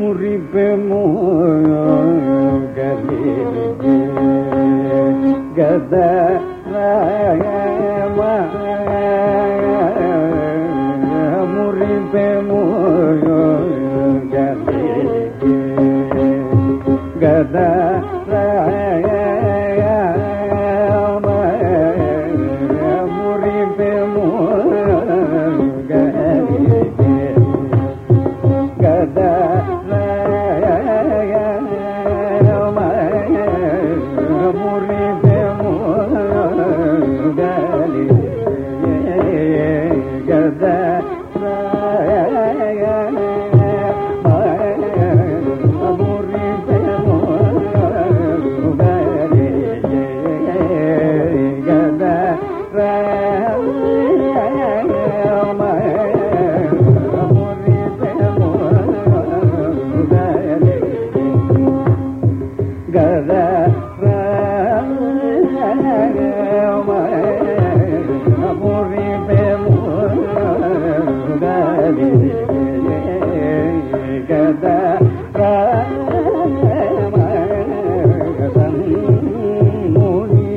మురిపెము గలిగే గద రామ మురిపెము గలిగే గద రామ మురిపెము గలిగే గద మురిపెము గద మురిపెము గద గద గద ముని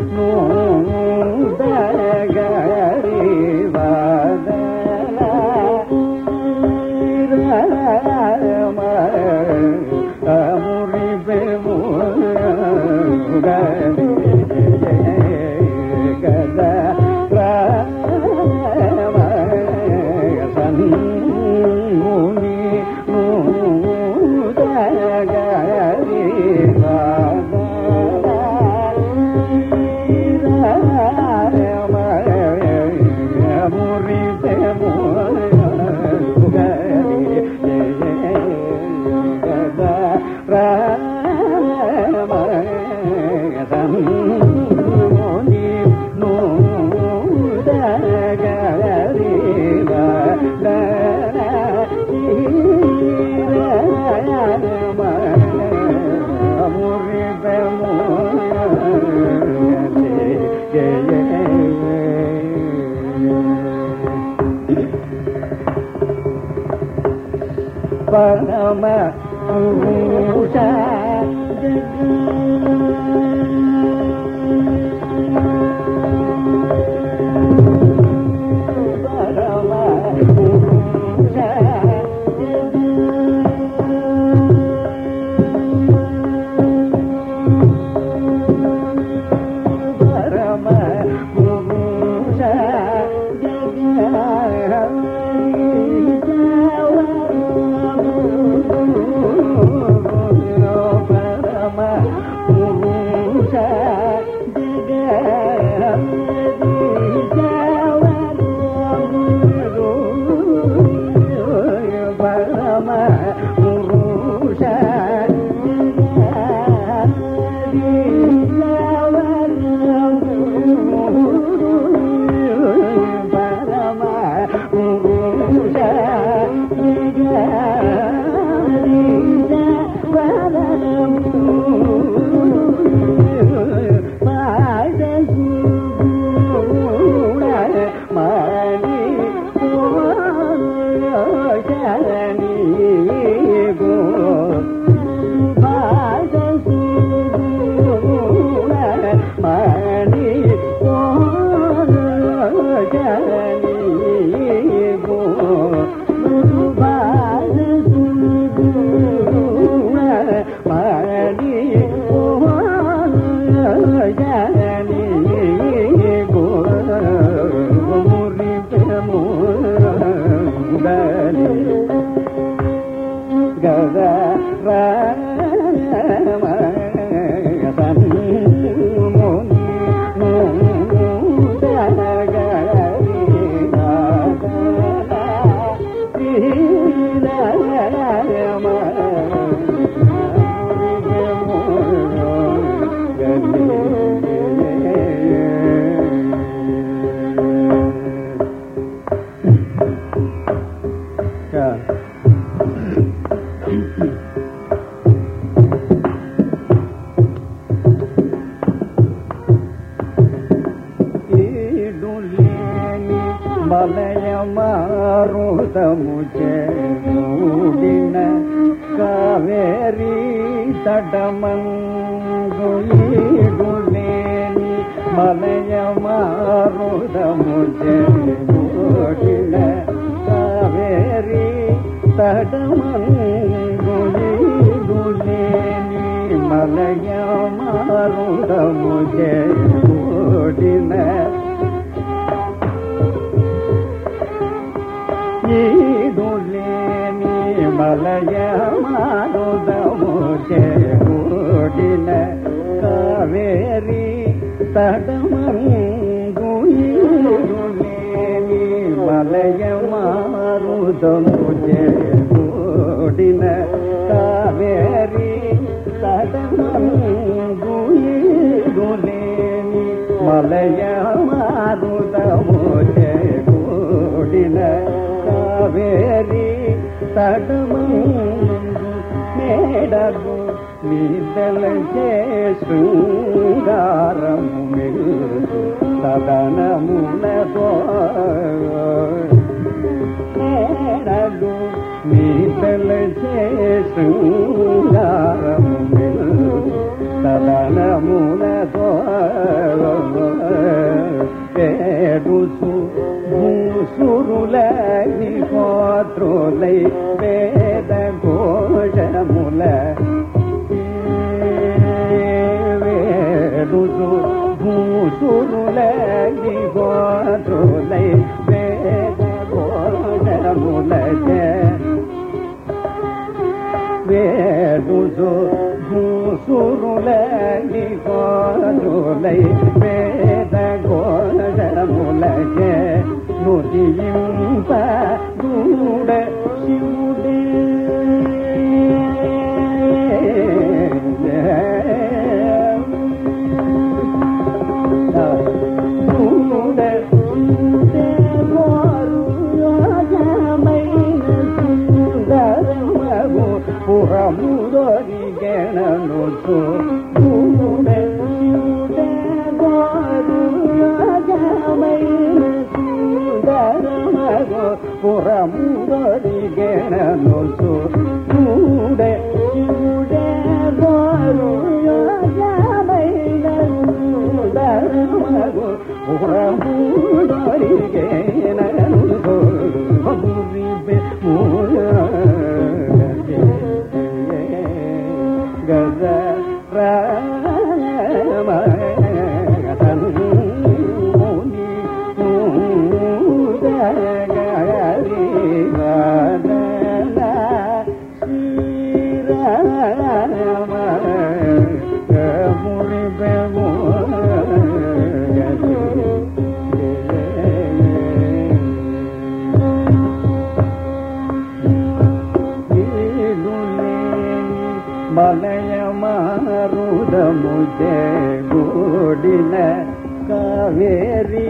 పరమ పురుష పరమ పురుష పరమ పురుష పరమ పురుష పరమ పురుష పరమ పురుష గద ఈడులేని మలయ మారుతము చేడిన కా కావేరి తటమంగులేని మలయ మారుదము చేసిన కావేరి తటమంగులేని మలయ మారుదము చేసిన ఈడులేని మలయ మారుదము చేడిన కావేరి తడమంగు ఈడులేని మలయ మారుదము చేడిన కావేరి తడమంగు ఈడులేని మలయ మారుదము చేడిన కావేరి తడమంగు మేడగు నిదల శృంగారము మెలుగు సదనమునతో మేడగు నిదల శృంగారము మెలుగు సదనమునతో పేడుసు భూసురులని గోత్రులై వేద ఘోషముల వేడుసు భూసురులని గోత్రులై వేద ఘోషముల వేడుసు భూసురులని గోత్రులై వేద ఘోషములకే నుదియింప గూడ శివుడే గూడ పురముదొరిగెణను గూడ శివుడే గోరు రాజమైన సుందరమగో పురముదొరిగెణను గూడ శివుడే గోరు రాజమైన సుందరమగో పురముదొరిగెణను గజ రామ తన్ముని మూదగరి వదన శ్రీరామ ముని బెము మలయ మారుదము గూడిన కావేరి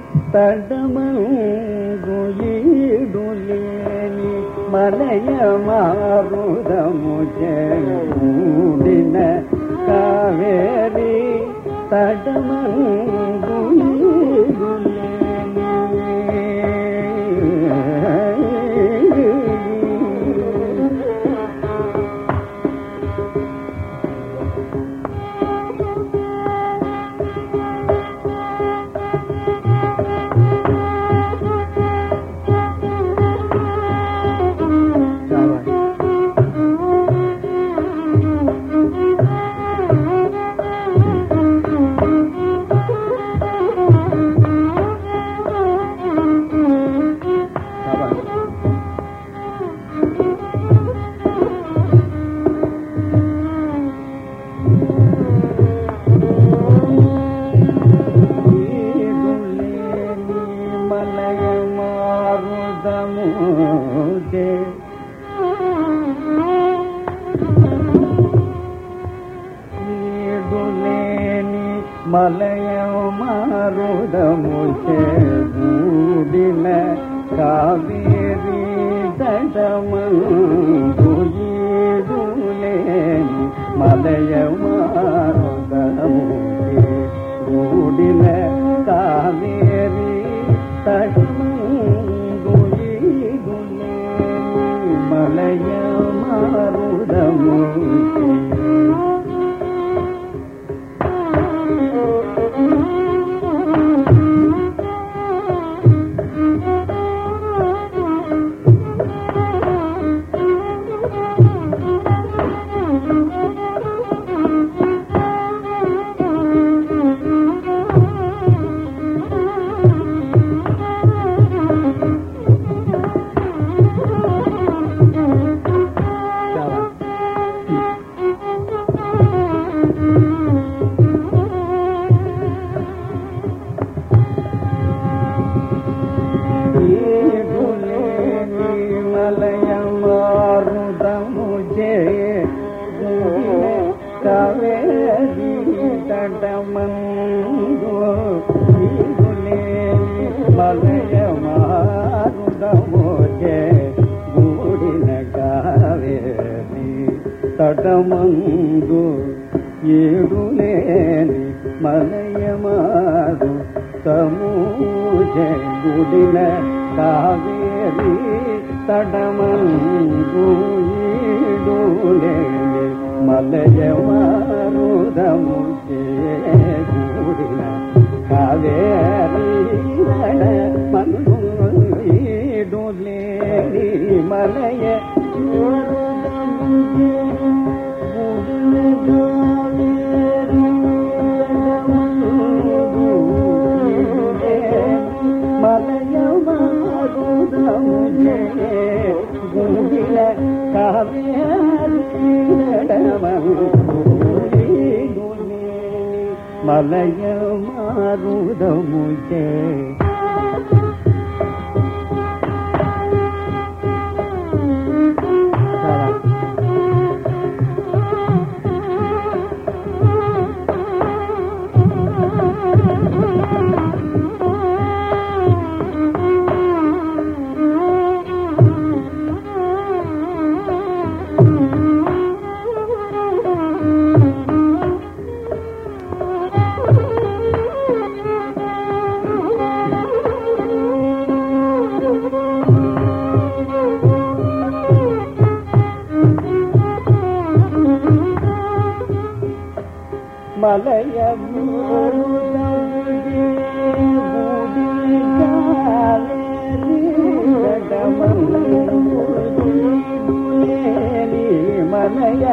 తడమంగు ఈడులేని మలయ మారుదము గూడిన కావేరి తడమంగు ఈడులేని మలయ మారుదము నీడులేని మలయ మారుదము గూడిన కావేరి దడమూడులేని మలయ మారుదము గూడిన కావేరి తడమూడులేని మలయ మారుదము తటమందు ఏడులేని మలయమారు సమూజ గుడిన కావేరి తటమందు ఏడులేని మలయమారుదము చేకూడిన కావేరి మందు ఈడులేని మలయ మలయ మారుదము చే మలయ మలయ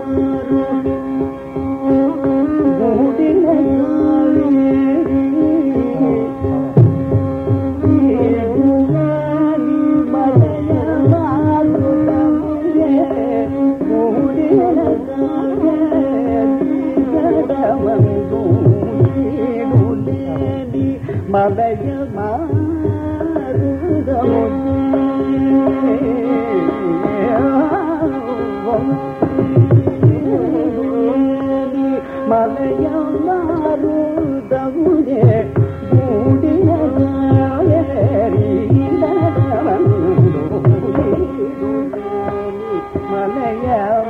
మలయ మలయ మారుదమునే గూడిన మలయ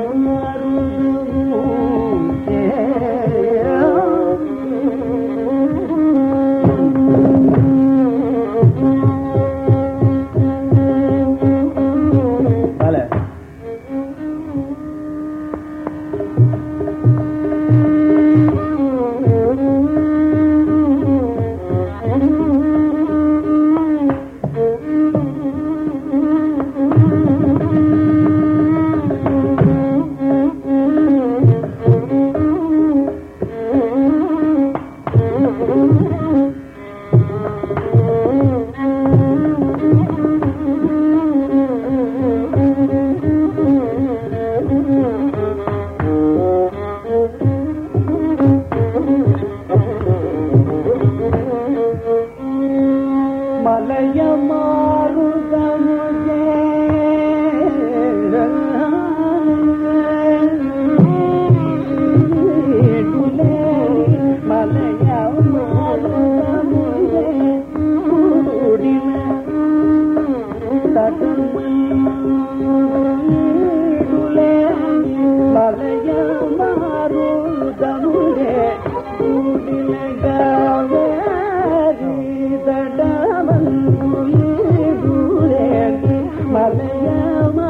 భలే మలయ మారుదముజే మలయ మారుదముజే కూడిన తటములే మలయ మారుదముజే కూడిన గావేరి దడమందులే మలయ